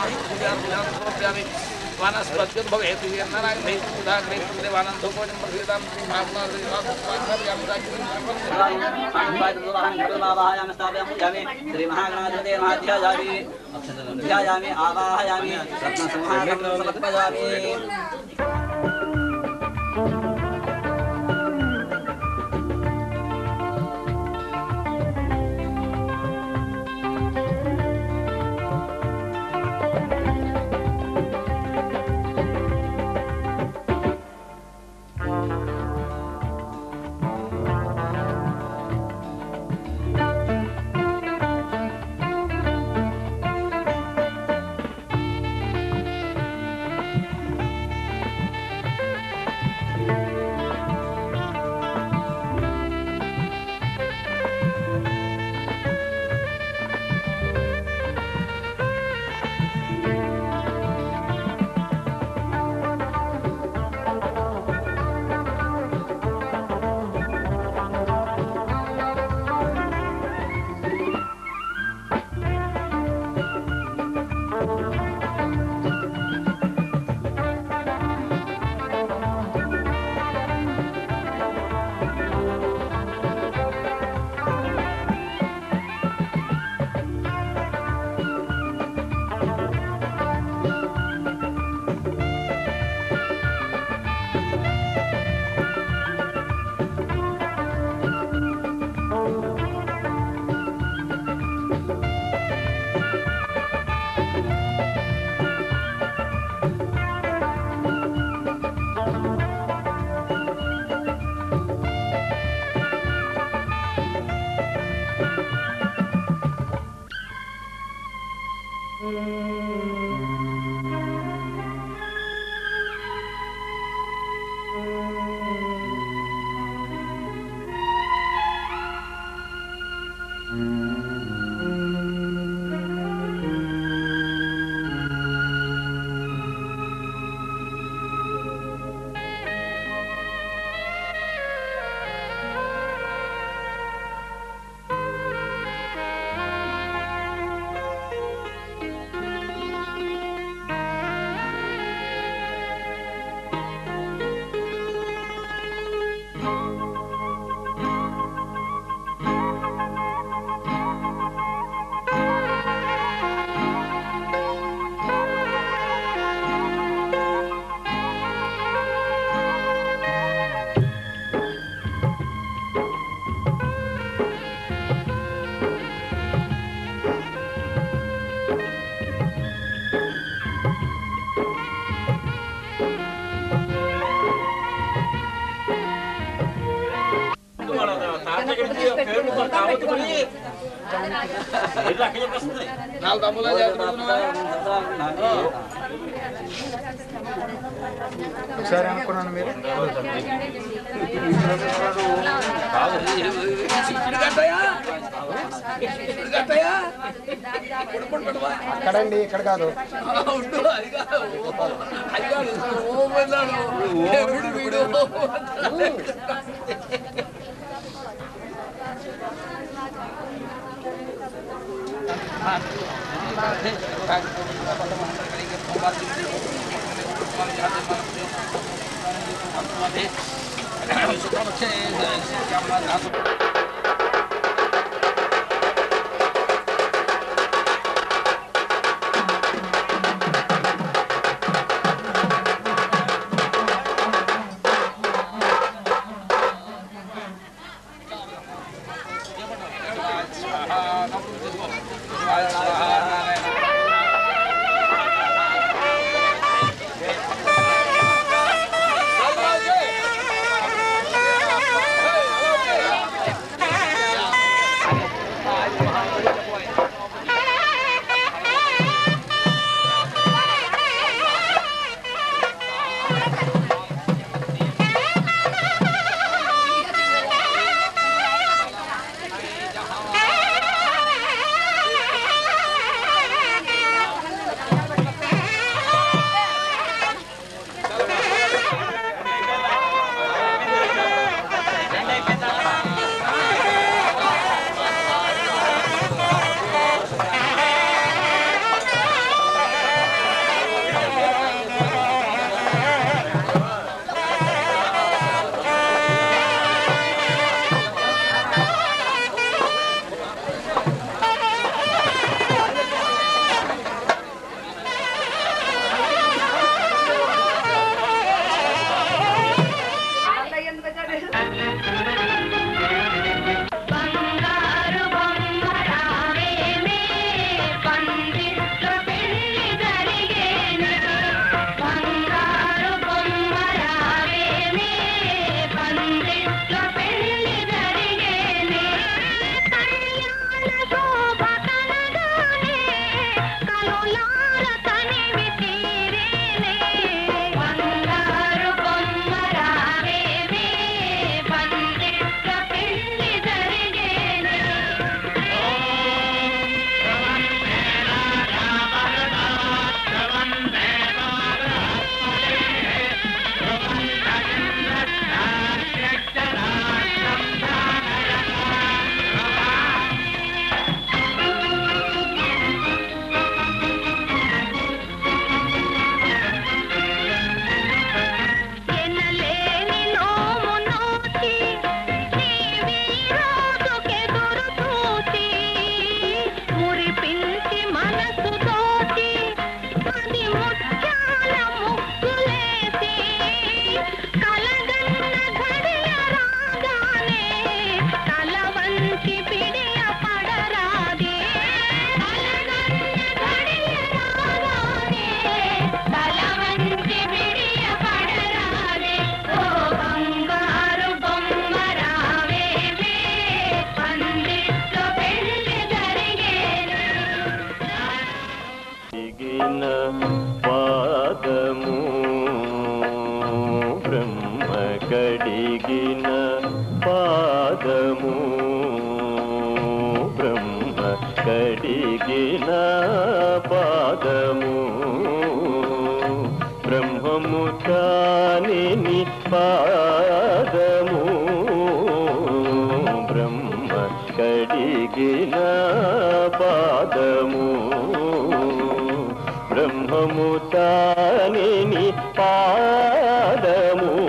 సమర్పయామి వనస్పత్యుద్భవేతు నారాయణ దేవానందోపం ప్రసీదాం శ్రీ మహాగణాధిపతే మహాధ్యాయామి ధ్యాయామి ఆవాహయామి రత్నసింహాసనం సమర్పయామి నాలుగు తమ్ముల ఒకసారి అనుకున్నాను మీరు అక్కడండి ఇక్కడ కాదు ఆ పాదము బ్రహ్మ కడిగిన పాదము బ్రహ్మము కాని పాదము బ్రహ్మ కడిగిన పాదము బ్రహ్మము తాని పాదము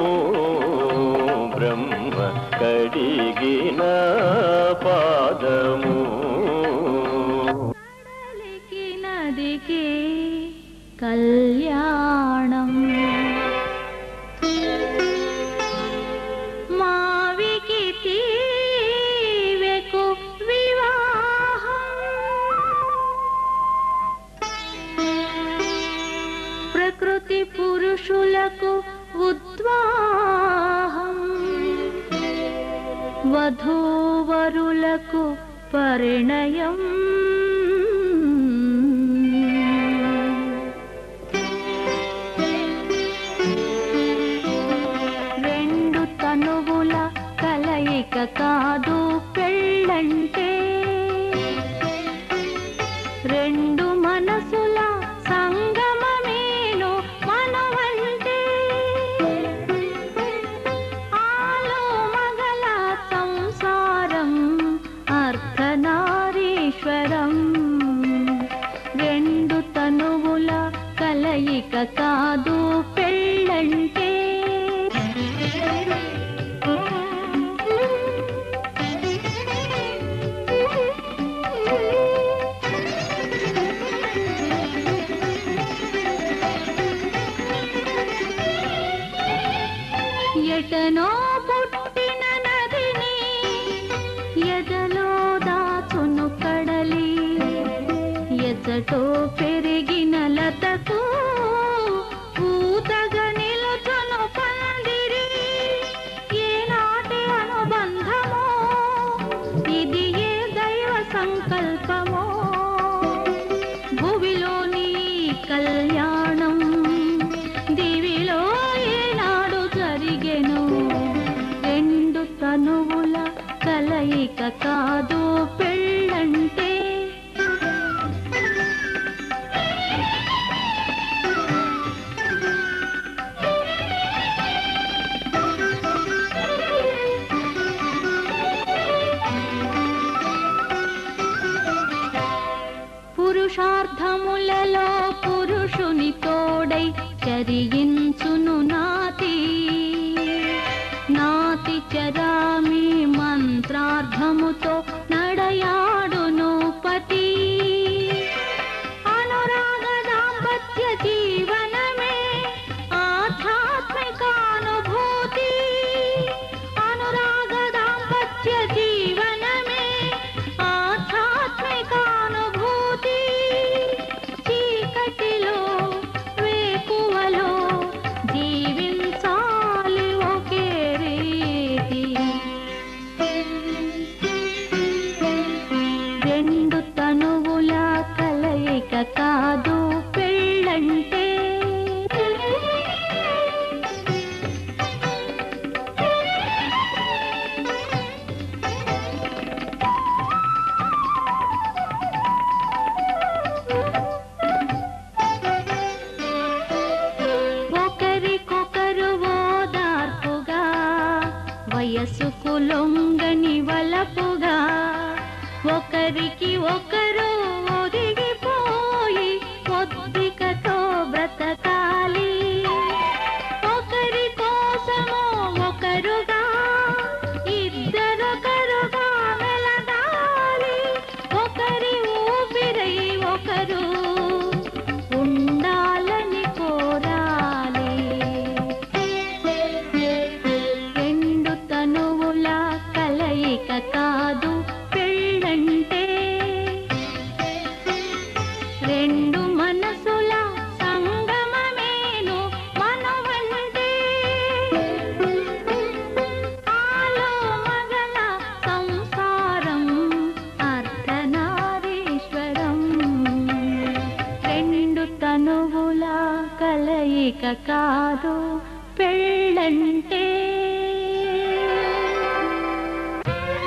బ్రహ్మ కడిగిన పాదము కడలికి నదికి కళ్యాణం మావికి తీవెకు వివాహం ప్రకృతి పురుషులకు ఉద్వాహం వధూవరులకు పరిణయం రెండు తనువుల కలయిక కాదు పెళ్ళంటే రెండు మనసుల సంగమమేను మనవంటే ఆలో మగల సంసారం అర్ధనారీశ్వరం రెండు తనువుల కలయిక కాదు పెళ్ళంటే ఎటనో పుట్టిన నదిని ఎదలో దాచును కడలి ఎచ్చటో పెరిగిన లతకు పూతగా నిలుచును పందిరి ఏనాటి అనుబంధమో ఇది ఏ దైవ సంకల్పమో భువిలోని కళ్యాణం దివిలో ఏనాడు జరిగెను రెండు తనువుల కలయిక కాదు పెళ్ళంటే పురుషార్థములలో పురుషుని తోడై చరించును నాతి నాతి చరామి మంత్రార్థముతో నడయాడును పతి అనురాగ దాంపత్య జీవనమే ఆధ్యాత్మికానుభూతి అనురాగ దాంపత్య జీవనమే ఆధ్యాత్మికానుభూతి చీకటిలో వేకువలో జీవించాలి ఒకే రీతి రెండు తనువుల కలయిక కాదు పెళ్ళంటే ఒకరికొకరు ఓదార్పుగా వయసుకు లొంగని వలపుగా ఒకరికి ఒకరు ఒదిగిపోయి పొద్దికతో బ్రతకాలి ఒకరి కోసము ఒకరుగా ఇద్దరొకరుగా మెలగాలి ఒకరి ఊపిరై ఒకరు ఉండాలని కోరాలి రెండు తనువుల కలయిక కాదు పెళ్ళంటే రెండు మనసుల సంగమమేను మనవంటే ఆలో మగల సంసారం అర్ధనారీశ్వరం రెండు తనువుల కలయిక కాదు పెళ్ళంటే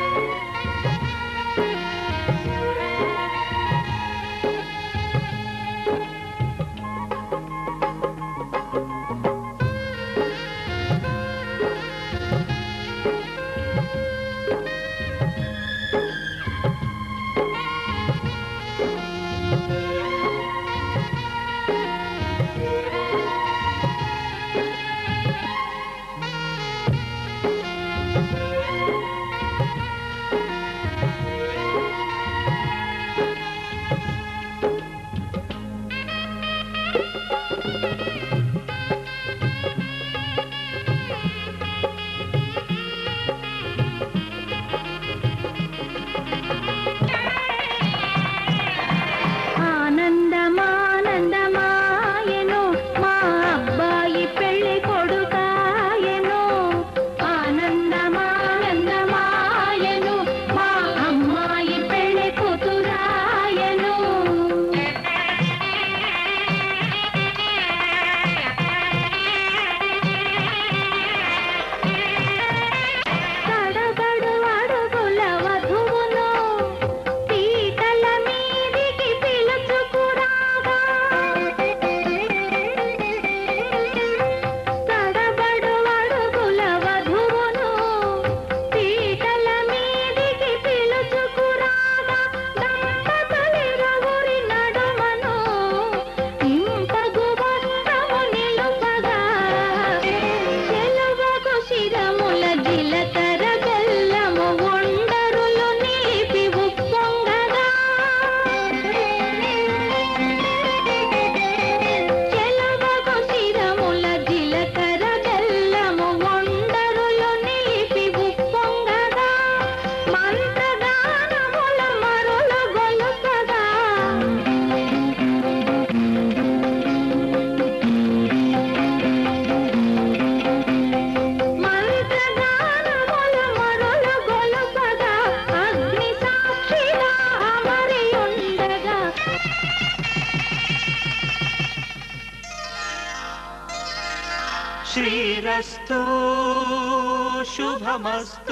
శ్రీరస్తు శుభమస్తు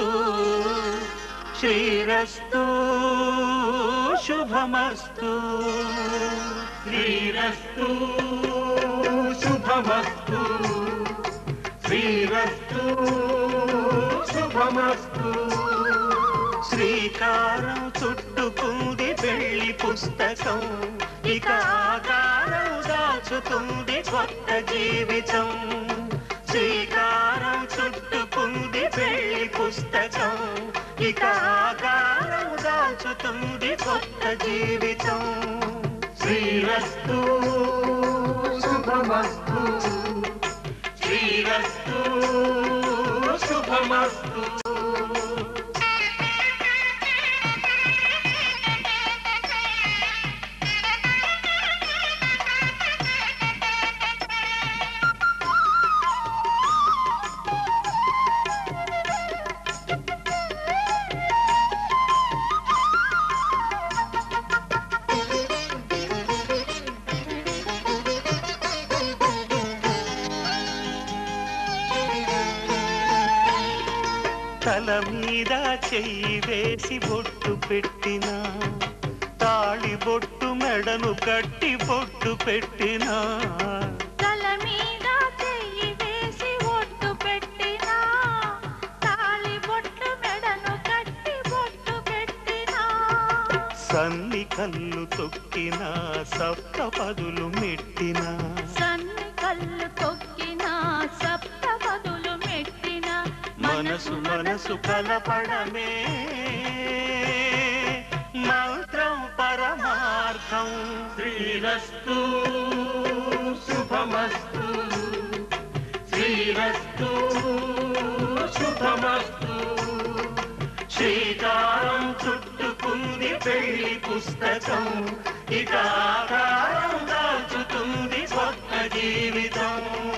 శ్రీరస్తు శుభమస్తు శ్రీరస్తు శుభమస్తు శ్రీరస్తు శుభమస్తు శ్రీకారం చుట్టుకుంది పెళ్లి పుస్తకం ఇక ఆకారం దాచుతుంది కొత్త జీవితం శ్రీకారం చుట్టుకుంది పెళ్లి పుస్తకం ఇక ఆకారం దాచుతుంది కొత్త జీవితం శ్రీరస్తు శుభమస్తు శ్రీరస్తు శుభమస్తు తల మీద చెయ్యి వేసి బొట్టు పెట్టినా తాళి బొట్టు మెడను కట్టి బొట్టు పెట్టినా తల మీద చెయ్యి వేసి ఒట్టు పెట్టినా తాళి బొట్టు మెడను కట్టి బొట్టు పెట్టినా సన్ని కళ్ళు తొక్కినా సప్త పదులు మెట్టినా సన్ని కళ్ళు తొక్కినా సప్త పదులు మెట్టినా మనసు మనసు కలపడమే మంత్రం పరమార్థం శ్రీరస్తు శుభమస్తు శ్రీరస్తు శుభమస్తు శ్రీకారం చుట్టుకుంది పెళ్లి పుస్తకం ఇక ఆకారం దాచుతుంది కొత్త జీవితం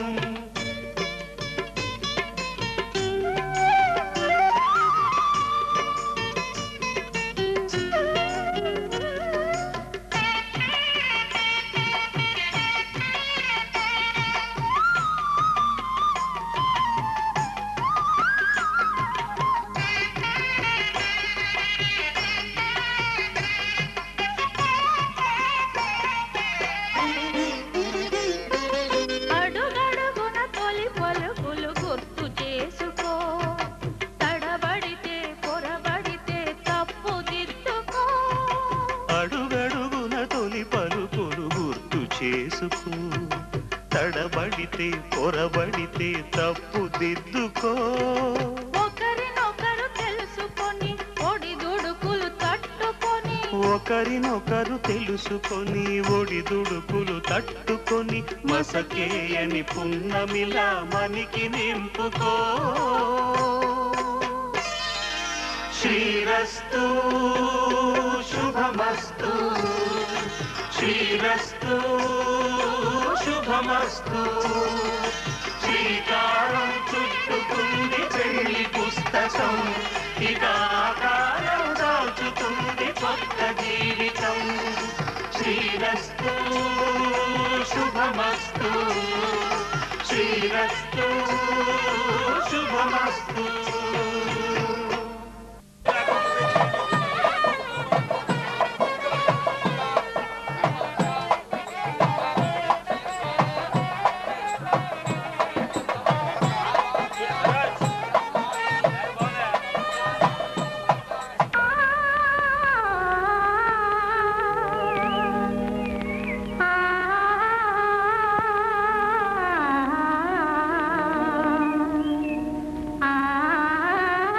అడుగడుగున తొలి పలుకులు గుర్తు చేసుకో తడబడితే పొరబడితే తప్పు దిద్దుకో అడుగడుగున తొలి పలుకులు గుర్తు చేసుకో తడబడితే పొరబడితే తప్పు దిద్దుకో ఒకరినొకరు తెలుసుకొని ఒడిదుడుకులు తట్టుకొని ఒకరినొకరు తెలుసుకొని ఒడిదుడుకులు తట్టుకొని మసకేయని పున్నమిలా మనికి నింపుకో శ్రీరస్తు శుభమస్తు శ్రీరస్తు శుభమస్తు శ్రీకారం చుట్టుకుంది పెళ్లి పుస్తకం ఇక ఆకారం దాచుతుంది కొత్త జీవితం శ్రీరస్తు శుభమస్తు శ్రీరస్తు శుభమస్తు ఆ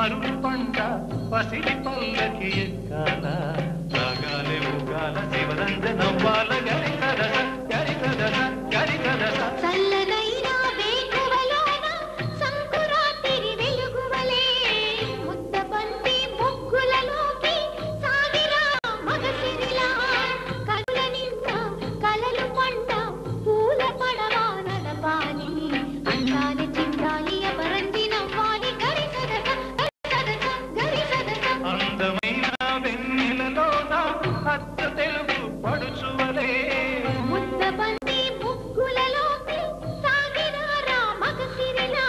పరులు పంట పసిడి పల్లకి ఎక్కాల రాగాలే ముగాల శివరంజ నవ్వాల గరి కదస గరి కదస గరి కదస చల్లనైన వేకువలోన సంకురాతిరి వెలుగువలే ముద్దబంతి ముగ్గులలోకి సాగిరా మగసిరిలా కళ్ళ నిండా కలలు పంట పూల పడవా నడపాలి అందాల చిందాలి అపరంజి నవ్వాలి గరి సదస గరి సదస గరి సదస అందమైన వెన్నెలలోన అత్త తెలుగు పడుచువలే ముద్దబంతి ముగ్గులలోకి సాగినారా మగసిరిలా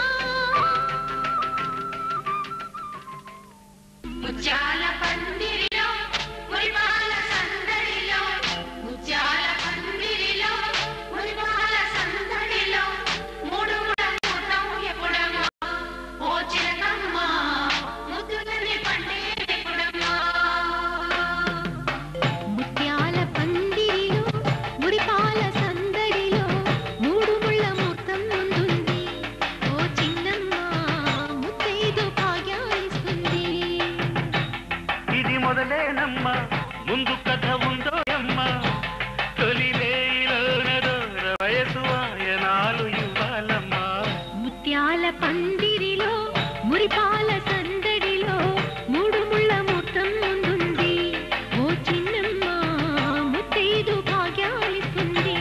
ముత్యాల పందిరిలో మురిపాల సందడిలో ముత్యాల పందిరిలో మురిపాల సందడిలో మూడు ముడమూతం ఎప్పుడమ్మా ఓ చిలకమ్మ ముద్దులని పండే ఎప్పుడమ్మా ముత్యాల పందిరిలో మురిపాల సందడిలో మూడు ముళ్ళ ముహూర్తం ముందుంది ఓ చిన్నమ్మ ముత్తైదు భాగ్యాలిస్తుంది ఇది మొదలేనమ్మా ముందు కథ ఉందో అమ్మ తొలి వేయిలోనదోర వయసు ఆయనాలు ఇవ్వాలమ్మా ముత్యాల పందిరిలో మురిపాల సందడిలో మూడు ముళ్ళ ముహూర్తం ముందుంది ఓ చిన్నమ్మ ముత్తైదు భాగ్యాలిస్తుంది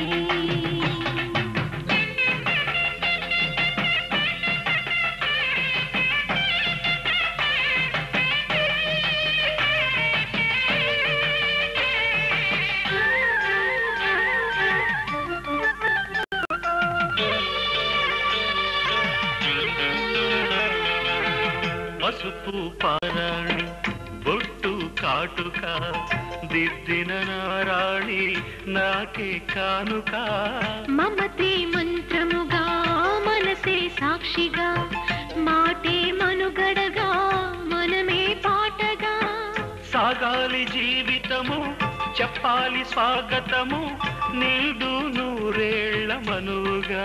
పసుపు పారాణి బొట్టు కాటుక దిద్దిన నారాణి నాకే కానుక మమతే మంత్రముగా మనసే సాక్షిగా మాటే మనుగడగా మనమే పాటగా సాగాలి జీవితము చెప్పాలి స్వాగతము నీడు నూరేళ్ల మనుగా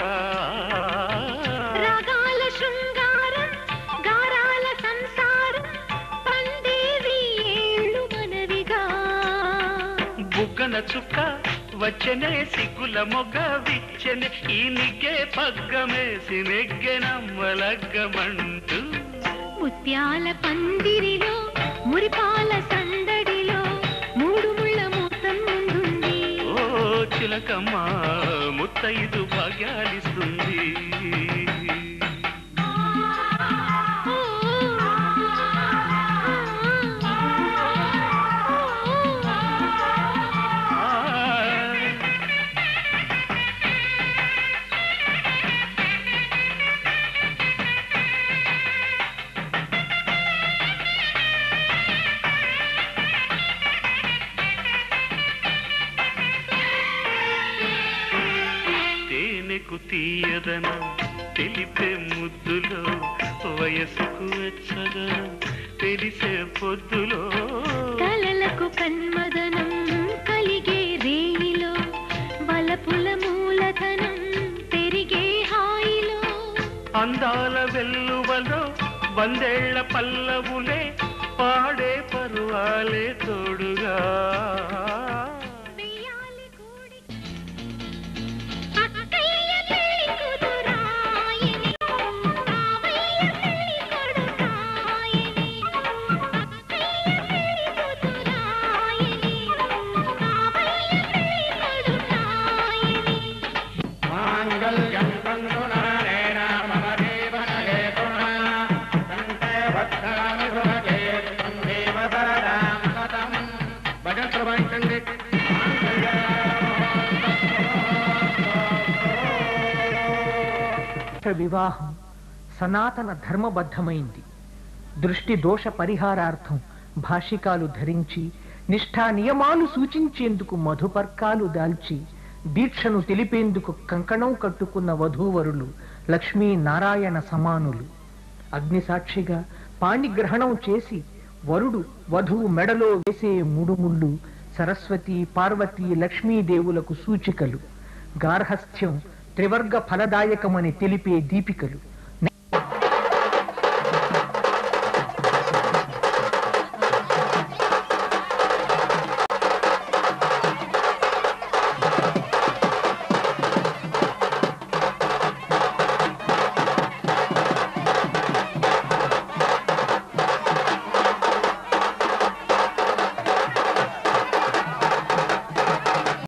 రాగాల శృంగారం గారాల సంసారం పండేవి ఏళ్ళు మనవిగా బుగ్గన చుక్క వచ్చనే సిగ్గుల మొగ విచ్చనే ఈ నిగ్గే పగ్గమేసి నెగ్గెనమ్మలగ్గమంటూ ముత్యాల పందిరిలో మురిపాల సందడిలో మూడు ముళ్ళ మూతం ముందుంది ఓ చిలకమ్మ ముత్తైదు భాగ్యాలిస్తుంది ఆ తేనెకు తీయదనం తెలిపే ముద్దులో వయసుకు వెచ్చదనం తెలిసే పొద్దులో కలలకు కన్మదనం కలిగే రేయిలో బలపుల మూలధనం పెరిగే హాయిలో అందాల వెల్లువలో వందేళ్ల పల్లవులే పాడే పరువాలే తోడుగా వెయ్యాలి కోడి అక్కయ్య పెళ్లి కూతురాయని మావయ్య పెళ్లి కొడుకాయని అక్కయ్య పెళ్లి కూతురాయని మావయ్య పెళ్లి కొడుకాయని మాంగళ్యం తంతు నారేణ మమ జీవన హేతునా కంఠే భద్రామి సుభగే తందేవ సరదాం సతం భజన్ ప్రపంచండి వివాహం సనాతన ధర్మబద్ధమైంది దృష్టి దోష పరిహారార్థం భాషికాలు ధరించి నిష్ఠా నియమాలు సూచించేందుకు మధుపర్కాలు దాల్చి దీక్షను తెలిపేందుకు కంకణం కట్టుకున్న వధూవరులు లక్ష్మీ నారాయణ సమానులు అగ్నిసాక్షిగా పాణిగ్రహణం చేసి వరుడు వధువు మెడలో వేసే ముడుముళ్ళు సరస్వతి పార్వతీ లక్ష్మీదేవులకు సూచికలు గార్హస్థ్యం త్రివర్గ ఫలదాయకమని తెలిపే దీపికలు